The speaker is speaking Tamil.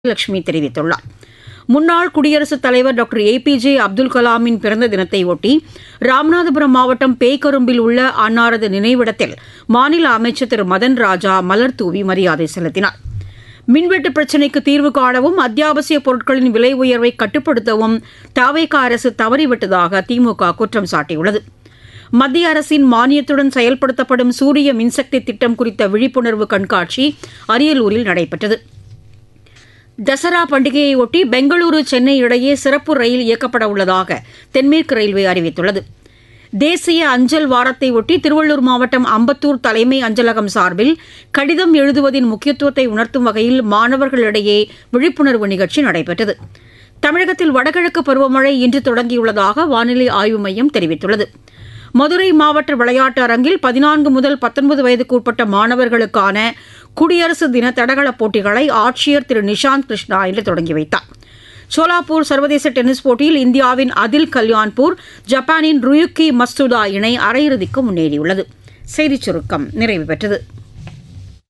லட்சுமி தெரிவித்துள்ளார் முன்னாள் குடியரசுத் தலைவர் doctor A P J Abdul கலாமின் பிறந்த தினத்தையொட்டி ராமநாதபுரம் மாவட்டம் பேக்கரும்பில் உள்ள அன்னாரது நினைவிடத்தில் மாநில அமைச்சர் திரு மதன் ராஜா மலர் தூவி மரியாதை செலுத்தினார் மின்வெட்டு பிரச்சினைக்கு தீர்வு காணவும் அத்தியாவசிய பொருட்களின் விலை உயர்வை கட்டுப்படுத்தவும் தாவேக அரசு தவறிவிட்டதாக திமுக குற்றம் சாட்டியுள்ளது மத்திய அரசின் மானியத்துடன் செயல்படுத்தப்படும் சூரிய மின்சக்தி திட்டம் குறித்த விழிப்புணர்வு கண்காட்சி அரியலூரில் நடைபெற்றது தசரா பண்டிகையையொட்டி பெங்களூரு சென்னை இடையே சிறப்பு ரயில் இயக்கப்பட உள்ளதாக தென்மேற்கு ரயில்வே அறிவித்துள்ளது தேசிய அஞ்சல் வாரத்தை ஒட்டி திருவள்ளூர் மாவட்டம் அம்பத்தூர் தலைமை அஞ்சலகம் சார்பில் கடிதம் எழுதுவதின் முக்கியத்துவத்தை உணர்த்தும் வகையில் மாணவர்களிடையே விழிப்புணர்வு நிகழ்ச்சி நடைபெற்றது தமிழகத்தில் வடகிழக்கு பருவமழை இன்று தொடங்கியுள்ளதாக வானிலை ஆய்வு மையம் தெரிவித்துள்ளது மதுரை மாவட்ட விளையாட்டு அரங்கில் பதினான்கு முதல் பத்தொன்பது வயதுக்குட்பட்ட மாணவர்களுக்கான குடியரசு தின தடகள போட்டிகளை ஆட்சியர் திரு நிஷாந்த் கிருஷ்ணா இன்று தொடங்கி வைத்தார் சோலாப்பூர் சர்வதேச டென்னிஸ் போட்டியில் இந்தியாவின் அதில் கல்யாண்பூர் ஜப்பானின் ருயுக்கி மஸ்துதா இணை அரையிறுதிக்கு முன்னேறியுள்ளது செய்திச் சுருக்கம் நிறைவு பெற்றது